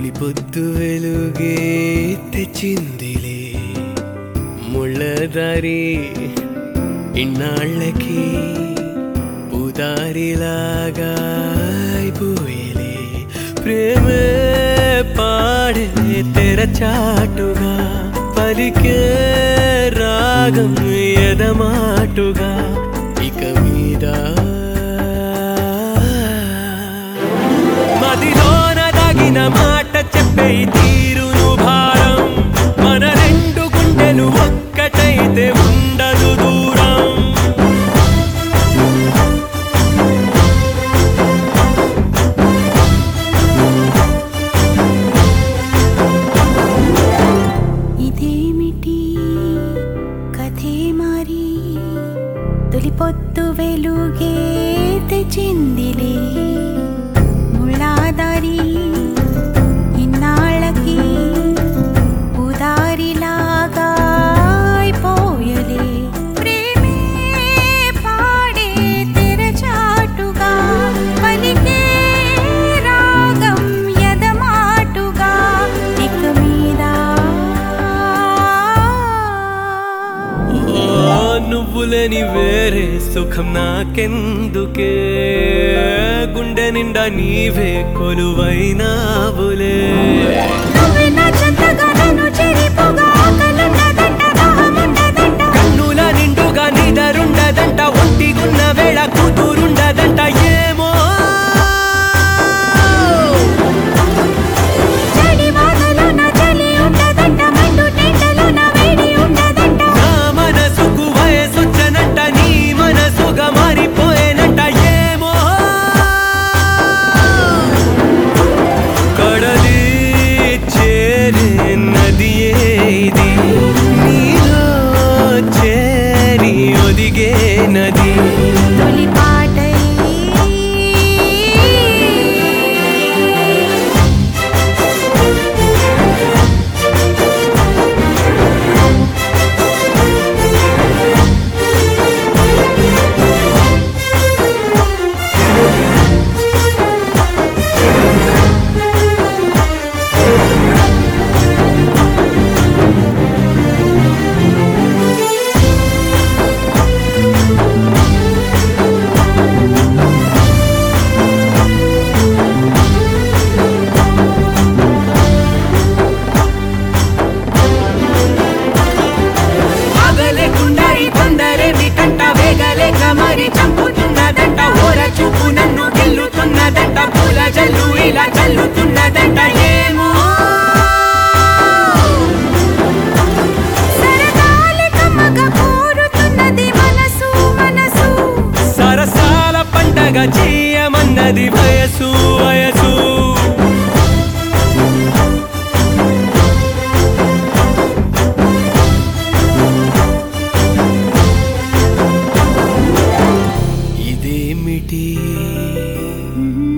తొలి పొద్దు వెలుగే తెచ్చిందిలే ముళ్ళదారి ఇన్నాళ్ళకి ఉదారిలాగా అయిపోయేలే ప్రేమే పాడే తెరచాటుగా పలికే రాగం ఎదమాటుగా ఇక మీద మదిలోన దాగిన మాట చెప్పే ఈ తీరును భారం మన రెండు గుండెలు ఒక్కటైతే ఉండదు దూరం ఇదేమిటి కథే మారి తొలి పొద్దు వెలుగే తెచ్చిందిలే ముళ్ళాదారి ఇన్నాళ్ళకి ఉదారిలాగా అయిపోయలే ప్రేమే పాడే తెరచాటుగా పలికే రాగం ఎదమాటుగా ఇక మీద ఓ నువ్వులేని వేరే సుఖం నాకెందుకే గుండె నిండా నీవే కొలువైనావులే నువ్వే నా చెంతగా నన్ను చెరిపోగా ఆకలున్నదంట దాహమున్నదంట కన్నుల నిండుగా నిదరుండదంట ఒంటిగున్న వేళ కూతురుండదంట ఏమో చలి వానలో నా చలి ఉండదంట మండు టెంటలో నా వేడి ఉండదంట నా మనసుకు వయసొచ్చనంట నీ మనసుగా మారిపోయేనంట ఏమో కడలి చేరే నదియే ఇది నీలో చేరి ఒదిగే నది తొలి పాటై ఆగలేకుండా ఈ తొందరేమి కంట వేగలేక మరి చంపుతున్నదంట ఓర చూపు నన్ను గెల్లుతున్నదంట పూల జల్లు ఇలా చల్లుతున్నదంట ఏమో సరదాలి కమ్మగా కోరుతున్నది మనసు మనసు సరసాల పండగ చేయమన్నది వయసు వయసు ఇదేమిటి మ్మ్.